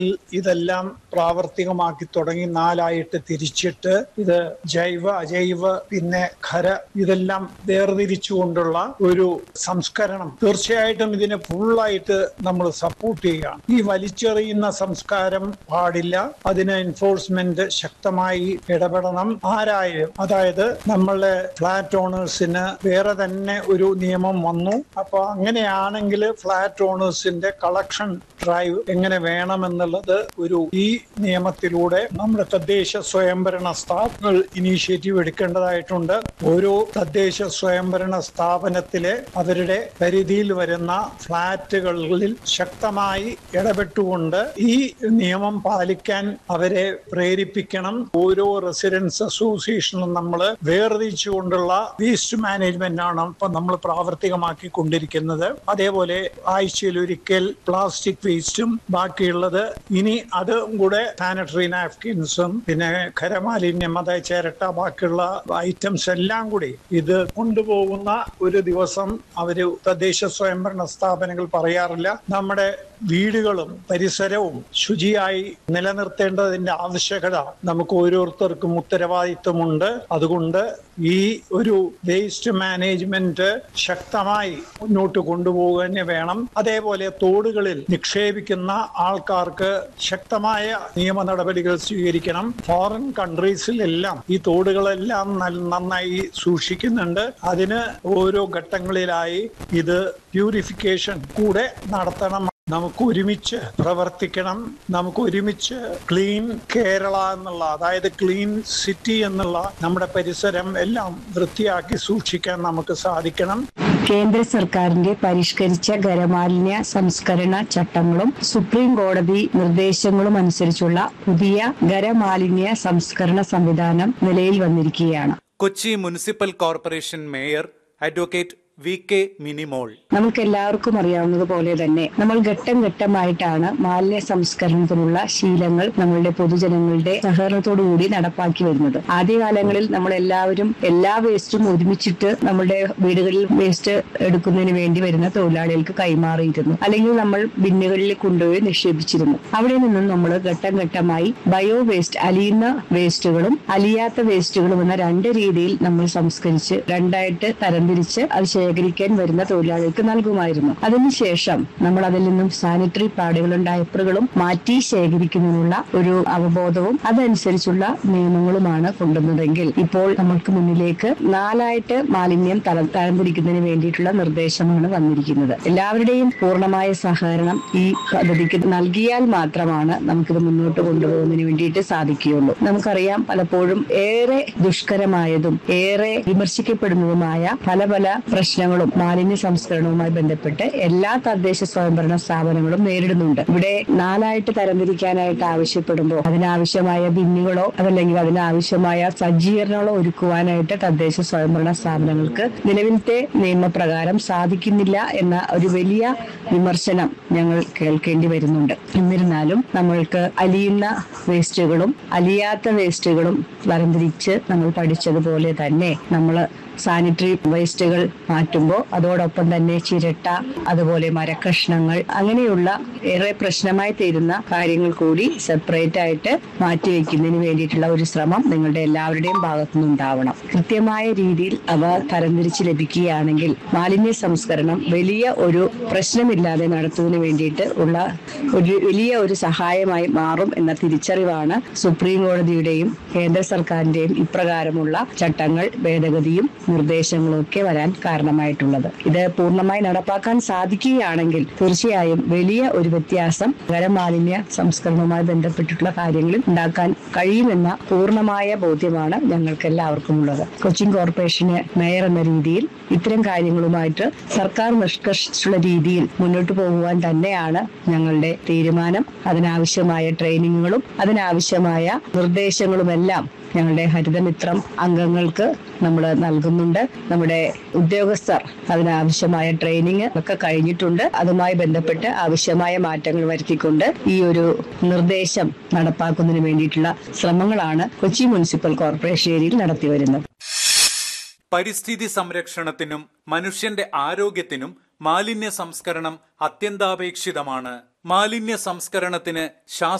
ഇതെല്ലാം പ്രാവർത്തികമാക്കി തുടങ്ങി നാലായിട്ട് തിരിച്ചിട്ട് ഇത് ജൈവ അജൈവ പിന്നെ ഖര ഇതെല്ലാം വേർതിരിച്ചുകൊണ്ടുള്ള ഒരു സംസ്കരണം തീർച്ചയായിട്ടും ഇതിനെ ഫുള്ളായിട്ട് നമ്മൾ സപ്പോർട്ട് ചെയ്യുകയാണ് ഈ വലിച്ചെറിയുന്ന സംസ്കാരം പാടില്ല അതിന് എൻഫോഴ്സ്മെന്റ് ശക്തമായി ഇടപെടണം ആരായാലും അതായത് നമ്മളെ ഫ്ലാറ്റ് ഓണേഴ്സിന് വേറെ തന്നെ ഒരു നിയമം വന്നു അപ്പൊ അങ്ങനെയാണെങ്കിൽ ഫ്ലാറ്റ് ഓണേഴ്സിന്റെ കളക്ഷൻ ഡ്രൈവ് എങ്ങനെ വേണമെന്നുള്ളത് ഒരു ഈ നിയമത്തിലൂടെ നമ്മുടെ തദ്ദേശ സ്വയംഭരണ സ്ഥാപനങ്ങൾ ഇനീഷ്യേറ്റീവ് എടുക്കേണ്ടതായിട്ടുണ്ട് ഓരോ തദ്ദേശ സ്വയംഭരണ സ്ഥാപനത്തിലെ അവരുടെ പരിധിയിൽ വരുന്ന ഫ്ളാറ്റുകളിൽ ശക്തമായി ഇടപെട്ടുകൊണ്ട് ഈ നിയമം പാലിക്കാൻ അവരെ പ്രേരിപ്പിക്കണം ഓരോ റെസിഡൻസ് അസോസിയേഷനും നമ്മൾ വേർതിരിച്ചുകൊണ്ടുള്ള വേസ്റ്റ് മാനേജ്മെന്റ് ആണ് ഇപ്പൊ നമ്മൾ പ്രാവർത്തികമാക്കി കൊണ്ടിരിക്കുന്നത് അതേപോലെ ആഴ്ചയിൽ ഒരിക്കൽ പ്ലാസ്റ്റിക് വേസ്റ്റും ബാക്കിയുള്ളത് ഇനി അതും കൂടെ സാനിറ്ററി നാപ്കിൻസും പിന്നെ ഖരമാലിന്യം അതായത് ചിരട്ട ബാക്കിയുള്ള ഐറ്റംസ് എല്ലാം കൂടി ഇത് കൊണ്ടുപോകുന്ന ഒരു ദിവസം അവര് തദ്ദേശ സ്വയംഭരണ സ്ഥാപനങ്ങൾ പറയാറില്ല നമ്മുടെ വീടുകളും പരിസരവും ശുചിയായി നിലനിർത്തേണ്ടതിന്റെ ആവശ്യകത നമുക്ക് ഓരോരുത്തർക്കും ഉത്തരവാദിത്വമുണ്ട് അതുകൊണ്ട് ഈ ഒരു വേസ്റ്റ് മാനേജ്മെന്റ് ശക്തമായി മുന്നോട്ട് കൊണ്ടുപോകുക തന്നെ വേണം അതേപോലെ തോടുകളിൽ നിക്ഷേപിക്കുന്ന ആൾക്കാർക്ക് ശക്തമായ നിയമ നടപടികൾ സ്വീകരിക്കണം ഫോറിൻ കൺട്രീസിലെല്ലാം ഈ തോടുകളെല്ലാം നൽ- നന്നായി സൂക്ഷിക്കുന്നുണ്ട് അതിന് ഓരോ ഘട്ടങ്ങളിലായി ഇത് പ്യൂരിഫിക്കേഷൻ കൂടെ നടത്തണം നമുക്ക് ഒരുമിച്ച് പ്രവർത്തിക്കണം നമുക്ക് ഒരുമിച്ച് ക്ലീൻ കേരള എന്നുള്ള അതായത് ക്ലീൻ സിറ്റി എന്നുള്ള നമ്മുടെ പരിസരം എല്ലാം വൃത്തിയാക്കി സൂക്ഷിക്കാൻ നമുക്ക് സാധിക്കണം കേന്ദ്ര സർക്കാരിന്റെ പരിഷ്കരിച്ച ഖരമാലിന്യ സംസ്കരണ ചട്ടങ്ങളും സുപ്രീം കോടതി നിർദ്ദേശങ്ങളും അനുസരിച്ചുള്ള പുതിയ ഖരമാലിന്യ സംസ്കരണ സംവിധാനം നിലയിൽ വന്നിരിക്കുകയാണ് Kochi municipal corporation mayor advocate V K Minimol നമുക്ക് എല്ലാവർക്കും അറിയാവുന്നതുപോലെ തന്നെ നമ്മൾ ഘട്ടം ഘട്ടമായിട്ടാണ് മാലിന്യ സംസ്കരണത്തിനുള്ള ശീലങ്ങൾ നമ്മളുടെ പൊതുജനങ്ങളുടെ സഹകരണത്തോടുകൂടി നടപ്പാക്കി വരുന്നത് ആദ്യകാലങ്ങളിൽ നമ്മൾ എല്ലാവരും എല്ലാ വേസ്റ്റും ഒരുമിച്ചിട്ട് നമ്മുടെ വീടുകളിൽ വേസ്റ്റ് എടുക്കുന്നതിന് വേണ്ടി വരുന്ന തൊഴിലാളികൾക്ക് കൈമാറിയിരുന്നു അല്ലെങ്കിൽ നമ്മൾ ബിന്നുകളിൽ കൊണ്ടുപോയി നിക്ഷേപിച്ചിരുന്നു അവിടെ നിന്നും നമ്മൾ ഘട്ടം ഘട്ടമായി ബയോ വേസ്റ്റ് അലിയുന്ന വേസ്റ്റുകളും അലിയാത്ത വേസ്റ്റുകളും എന്ന രണ്ട് രീതിയിൽ നമ്മൾ സംസ്കരിച്ച് രണ്ടായിട്ട് തരംതിരിച്ച് അത് ശേഖരിക്കാൻ വരുന്ന തൊഴിലാളികൾക്ക് നൽകുമായിരുന്നു അതിനുശേഷം നമ്മൾ അതിൽ നിന്നും സാനിറ്ററി പാഡുകളും ഡയപ്പറുകളും മാറ്റി ശേഖരിക്കുന്നതിനുള്ള ഒരു അവബോധവും അതനുസരിച്ചുള്ള നിയമങ്ങളുമാണ് കൊണ്ടുവന്നതെങ്കിൽ ഇപ്പോൾ നമ്മൾക്ക് മുന്നിലേക്ക് നാലായിട്ട് മാലിന്യം തരം തരംതിരിക്കുന്നതിന് വേണ്ടിയിട്ടുള്ള നിർദ്ദേശമാണ് വന്നിരിക്കുന്നത് എല്ലാവരുടെയും പൂർണ്ണമായ സഹകരണം ഈ പദ്ധതിക്ക് നൽകിയാൽ മാത്രമാണ് നമുക്കിത് മുന്നോട്ട് കൊണ്ടുപോകുന്നതിന് വേണ്ടിയിട്ട് സാധിക്കുകയുള്ളൂ നമുക്കറിയാം പലപ്പോഴും ഏറെ ദുഷ്കരമായതും ഏറെ വിമർശിക്കപ്പെടുന്നതുമായ പല പല പ്രശ്നങ്ങളും മാലിന്യ സംസ്കരണവുമായി ബന്ധപ്പെട്ട് എല്ലാ തദ്ദേശ സ്വയംഭരണ സ്ഥാപനങ്ങളും നേരിടുന്നുണ്ട് ഇവിടെ നാലായിട്ട് തരംതിരിക്കാനായിട്ട് ആവശ്യപ്പെടുമ്പോൾ അതിനാവശ്യമായ ബിന്നുകളോ അതല്ലെങ്കിൽ അതിനാവശ്യമായ സജ്ജീകരണങ്ങളോ ഒരുക്കുവാനായിട്ട് തദ്ദേശ സ്വയംഭരണ സ്ഥാപനങ്ങൾക്ക് നിലവിലത്തെ നിയമപ്രകാരം സാധിക്കുന്നില്ല എന്ന ഒരു വലിയ വിമർശനം ഞങ്ങൾ കേൾക്കേണ്ടി വരുന്നുണ്ട് എന്നിരുന്നാലും നമ്മൾക്ക് അലിയുന്ന വേസ്റ്റുകളും അലിയാത്ത വേസ്റ്റുകളും തരംതിരിച്ച് നമ്മൾ പഠിച്ചതുപോലെ തന്നെ നമ്മൾ സാനിറ്ററി വേസ്റ്റുകൾ മാറ്റുമ്പോൾ അതോടൊപ്പം തന്നെ ചിരട്ട അതുപോലെ മരക്കഷ്ണങ്ങൾ അങ്ങനെയുള്ള ഏറെ പ്രശ്നമായി തീരുന്ന കാര്യങ്ങൾ കൂടി സെപ്പറേറ്റ് ആയിട്ട് മാറ്റിവെക്കുന്നതിന് വേണ്ടിയിട്ടുള്ള ഒരു ശ്രമം നിങ്ങളുടെ എല്ലാവരുടെയും ഭാഗത്തു നിന്നുണ്ടാവണം കൃത്യമായ രീതിയിൽ അവ തരംതിരിച്ച് ലഭിക്കുകയാണെങ്കിൽ മാലിന്യ സംസ്കരണം വലിയ ഒരു പ്രശ്നമില്ലാതെ നടത്തുന്നതിന് വേണ്ടിയിട്ട് ഉള്ള ഒരു വലിയ ഒരു സഹായമായി മാറും എന്ന തിരിച്ചറിവാണ് സുപ്രീം കോടതിയുടെയും കേന്ദ്ര സർക്കാരിന്റെയും ഇപ്രകാരമുള്ള ചട്ടങ്ങൾ ഭേദഗതിയും നിർദ്ദേശങ്ങളും ഒക്കെ വരാൻ കാരണമായിട്ടുള്ളത് ഇത് പൂർണ്ണമായി നടപ്പാക്കാൻ സാധിക്കുകയാണെങ്കിൽ തീർച്ചയായും വലിയ ഒരു വ്യത്യാസം ഖരമാലിന്യ സംസ്കരണവുമായി ബന്ധപ്പെട്ടിട്ടുള്ള കാര്യങ്ങളിൽ ഉണ്ടാക്കാൻ കഴിയുമെന്ന പൂർണ്ണമായ ബോധ്യമാണ് ഞങ്ങൾക്ക് എല്ലാവർക്കും ഉള്ളത് കൊച്ചിൻ കോർപ്പറേഷന് മേയർ എന്ന രീതിയിൽ ഇത്തരം കാര്യങ്ങളുമായിട്ട് സർക്കാർ നിഷ്കർഷിച്ചുള്ള രീതിയിൽ മുന്നോട്ട് പോകുവാൻ തന്നെയാണ് ഞങ്ങളുടെ തീരുമാനം അതിനാവശ്യമായ ട്രെയിനിങ്ങുകളും അതിനാവശ്യമായ നിർദ്ദേശങ്ങളുമെല്ലാം ഞങ്ങളുടെ ഹരിതമിത്രം അംഗങ്ങൾക്ക് നമ്മൾ നൽകുന്നുണ്ട് നമ്മുടെ ഉദ്യോഗസ്ഥർ അതിനാവശ്യമായ ട്രെയിനിങ് ഒക്കെ കഴിഞ്ഞിട്ടുണ്ട് അതുമായി ബന്ധപ്പെട്ട് ആവശ്യമായ മാറ്റങ്ങൾ വരുത്തിക്കൊണ്ട് ഈ ഒരു നിർദ്ദേശം നടപ്പാക്കുന്നതിന് വേണ്ടിയിട്ടുള്ള ശ്രമങ്ങളാണ് കൊച്ചി മുനിസിപ്പൽ കോർപ്പറേഷൻ ഏരിയയിൽ നടത്തി വരുന്നത് പരിസ്ഥിതി സംരക്ഷണത്തിനും മനുഷ്യന്റെ ആരോഗ്യത്തിനും മാലിന്യ സംസ്കരണം അത്യന്താപേക്ഷിതമാണ് മാലിന്യ സംസ്കരണത്തിന്